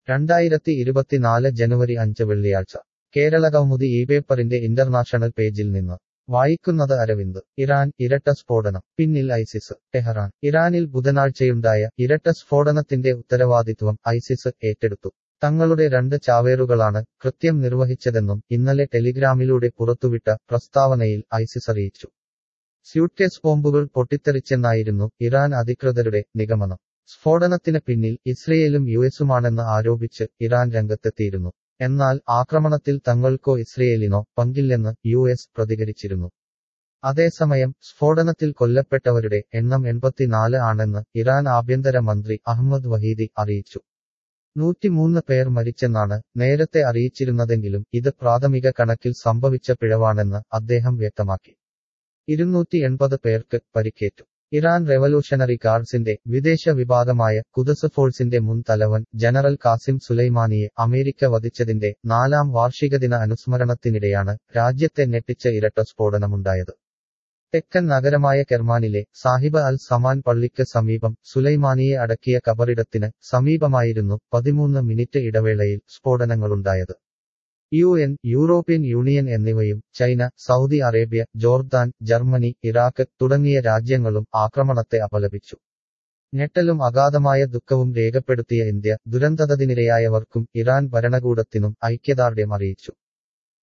രണ്ടായിരത്തി ഇരുപത്തിനാല് ജനുവരി അഞ്ച് വെള്ളിയാഴ്ച കേരള കൗമുദി ഈ പേപ്പറിന്റെ ഇന്റർനാഷണൽ പേജിൽ നിന്ന് വായിക്കുന്നത് അരവിന്ദ് ഇറാൻ ഇരട്ട സ്ഫോടനം പിന്നിൽ ഐസിസ് ടെഹറാൻ ഇറാനിൽ ബുധനാഴ്ചയുണ്ടായ ഇരട്ട സ്ഫോടനത്തിന്റെ ഉത്തരവാദിത്വം ഐസിസ് ഏറ്റെടുത്തു തങ്ങളുടെ രണ്ട് ചാവേറുകളാണ് കൃത്യം നിർവഹിച്ചതെന്നും ഇന്നലെ ടെലിഗ്രാമിലൂടെ പുറത്തുവിട്ട പ്രസ്താവനയിൽ ഐസിസ് അറിയിച്ചു സ്യൂട്ട്കേസ് ബോംബുകൾ പൊട്ടിത്തെറിച്ചെന്നായിരുന്നു ഇറാൻ അധികൃതരുടെ നിഗമനം സ്ഫോടനത്തിന് പിന്നിൽ ഇസ്രയേലും യുഎസുമാണെന്ന് ആരോപിച്ച് ഇറാൻ രംഗത്തെത്തിയിരുന്നു എന്നാൽ ആക്രമണത്തിൽ തങ്ങൾക്കോ ഇസ്രയേലിനോ പങ്കില്ലെന്ന് യു എസ് പ്രതികരിച്ചിരുന്നു അതേസമയം സ്ഫോടനത്തിൽ കൊല്ലപ്പെട്ടവരുടെ എണ്ണം എൺപത്തിനാല് ആണെന്ന് ഇറാൻ ആഭ്യന്തര മന്ത്രി അഹമ്മദ് വഹീദി അറിയിച്ചു നൂറ്റിമൂന്ന് പേർ മരിച്ചെന്നാണ് നേരത്തെ അറിയിച്ചിരുന്നതെങ്കിലും ഇത് പ്രാഥമിക കണക്കിൽ സംഭവിച്ച പിഴവാണെന്ന് അദ്ദേഹം വ്യക്തമാക്കി ഇരുന്നൂറ്റി എൺപത് പേർക്ക് പരിക്കേറ്റു ഇറാൻ റെവല്യൂഷണറി ഗാർഡ്സിന്റെ വിദേശ വിഭാഗമായ കുദസ് ഫോഴ്സിന്റെ മുൻ തലവൻ ജനറൽ കാസിം സുലൈമാനിയെ അമേരിക്ക വധിച്ചതിന്റെ നാലാം വാർഷികദിന അനുസ്മരണത്തിനിടെയാണ് രാജ്യത്തെ ഞെട്ടിച്ച ഇരട്ട സ്ഫോടനമുണ്ടായത് തെക്കൻ നഗരമായ കെർമാനിലെ സാഹിബ് അൽ സമാൻ പള്ളിക്ക് സമീപം സുലൈമാനിയെ അടക്കിയ കബറിടത്തിന് സമീപമായിരുന്നു പതിമൂന്ന് മിനിറ്റ് ഇടവേളയിൽ സ്ഫോടനങ്ങളുണ്ടായത് യു എൻ യൂറോപ്യൻ യൂണിയൻ എന്നിവയും China Saudi Arabia Jordan Germany Iraq തുടങ്ങിയ രാജ്യങ്ങളും ആക്രമണത്തെ അപലപിച്ചു ഞെട്ടലും അഗാധമായ ദുഃഖവും രേഖപ്പെടുത്തിയ ഇന്ത്യ ദുരന്തതതിനിരയായവർക്കും ഇറാൻ ഭരണകൂടത്തിനും ഐക്യദാർഢ്യം അറിയിച്ചു